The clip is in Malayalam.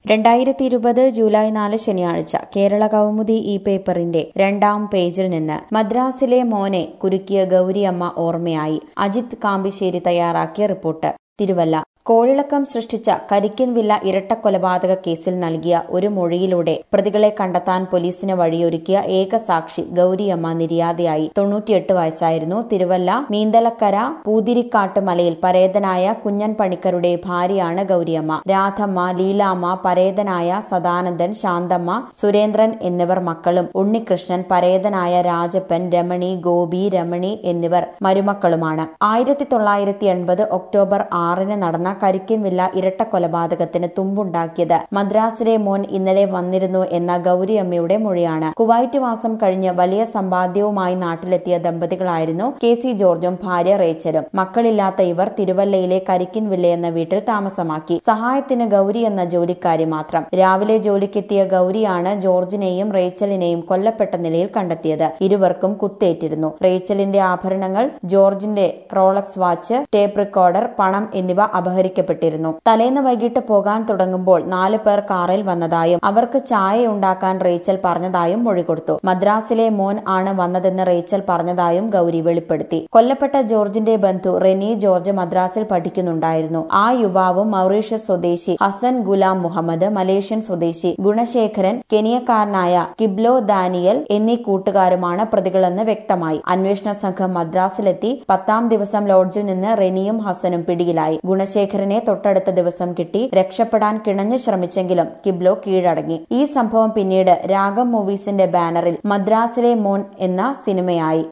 രണ്ടായിരത്തി ഇരുപത് ജൂലൈ നാല് ശനിയാഴ്ച കേരള കൗമുദി ഈ പേപ്പറിന്റെ രണ്ടാം പേജിൽ നിന്ന് മദ്രാസിലെ മോനെ കുരുക്കിയ ഗൗരിയമ്മ ഓർമ്മയായി അജിത് കാമ്പിശ്ശേരി തയ്യാറാക്കിയ റിപ്പോർട്ട് തിരുവല്ല കോളിളക്കം സൃഷ്ടിച്ച കരിക്കൻ വില്ല ഇരട്ടക്കൊലപാതക കേസിൽ നൽകിയ ഒരു മൊഴിയിലൂടെ പ്രതികളെ കണ്ടെത്താൻ പോലീസിന് വഴിയൊരുക്കിയ ഏക സാക്ഷി ഗൌരിയമ്മ നിര്യാതയായി തൊണ്ണൂറ്റിയെട്ട് വയസ്സായിരുന്നു തിരുവല്ല മീന്തലക്കര പൂതിരിക്കാട്ട് മലയിൽ പരേതനായ കുഞ്ഞൻ പണിക്കരുടെ ഭാര്യയാണ് ഗൌരിയമ്മ രാധമ്മ ലീലാമ്മ പരേതനായ സദാനന്ദൻ ശാന്തമ്മ സുരേന്ദ്രൻ എന്നിവർ മക്കളും ഉണ്ണികൃഷ്ണൻ പരേതനായ രാജപ്പൻ രമണി ഗോപി രമണി എന്നിവർ മരുമക്കളുമാണ് ആയിരത്തി തൊള്ളായിരത്തി എൺപത് ഒക്ടോബർ ആറിന് നടന്ന കരിക്കൻ വില്ല ഇരട്ട കൊലപാതകത്തിന് തുമ്പുണ്ടാക്കിയത് മദ്രാസിലെ മോൻ ഇന്നലെ വന്നിരുന്നു എന്ന ഗൌരിയമ്മയുടെ മൊഴിയാണ് കുവൈറ്റ് വാസം കഴിഞ്ഞ് വലിയ സമ്പാദ്യവുമായി നാട്ടിലെത്തിയ ദമ്പതികളായിരുന്നു കെ സി ജോർജും ഭാര്യ റേച്ചലും മക്കളില്ലാത്ത ഇവർ തിരുവല്ലയിലെ കരിക്കിൻ വില്ല എന്ന വീട്ടിൽ താമസമാക്കി സഹായത്തിന് ഗൌരി എന്ന ജോലിക്കാരി മാത്രം രാവിലെ ജോലിക്കെത്തിയ ഗൌരിയാണ് ജോർജിനെയും റേച്ചലിനെയും കൊല്ലപ്പെട്ട നിലയിൽ കണ്ടെത്തിയത് ഇരുവർക്കും കുത്തേറ്റിരുന്നു റേച്ചലിന്റെ ആഭരണങ്ങൾ ജോർജിന്റെ റോളക്സ് വാച്ച് ടേപ്പ് റെക്കോർഡർ പണം എന്നിവ അപഹരിക്കപ്പെട്ടിരുന്നു തലേന്ന് വൈകിട്ട് പോകാൻ തുടങ്ങുമ്പോൾ നാല് പേർ കാറിൽ വന്നതായും അവർക്ക് ചായ ഉണ്ടാക്കാൻ റേച്ചൽ പറഞ്ഞതായും മൊഴി കൊടുത്തു മദ്രാസിലെ മോൻ ആണ് വന്നതെന്ന് റേച്ചൽ പറഞ്ഞതായും ഗൌരി വെളിപ്പെടുത്തി കൊല്ലപ്പെട്ട ജോർജിന്റെ ബന്ധു റെനി ജോർജ് മദ്രാസിൽ പഠിക്കുന്നുണ്ടായിരുന്നു ആ യുവാവും മൗറീഷ്യസ് സ്വദേശി ഹസൻ ഗുലാം മുഹമ്മദ് മലേഷ്യൻ സ്വദേശി ഗുണശേഖരൻ കെനിയക്കാരനായ കിബ്ലോ ദാനിയൽ എന്നീ കൂട്ടുകാരുമാണ് പ്രതികളെന്ന് വ്യക്തമായി അന്വേഷണ സംഘം മദ്രാസിലെത്തി പത്താം ദിവസം ലോഡ്ജിൽ നിന്ന് റെനിയും ഹസനും പിടിയിലായി ഗുണശേഖരനെ തൊട്ടടുത്ത ദിവസം കിട്ടി രക്ഷപ്പെടാൻ കിണഞ്ഞു ശ്രമിച്ചെങ്കിലും കിബ്ലോ കീഴടങ്ങി ഈ സംഭവം പിന്നീട് രാഗം മൂവീസിന്റെ ബാനറിൽ മദ്രാസിലെ മോൻ എന്ന സിനിമയായി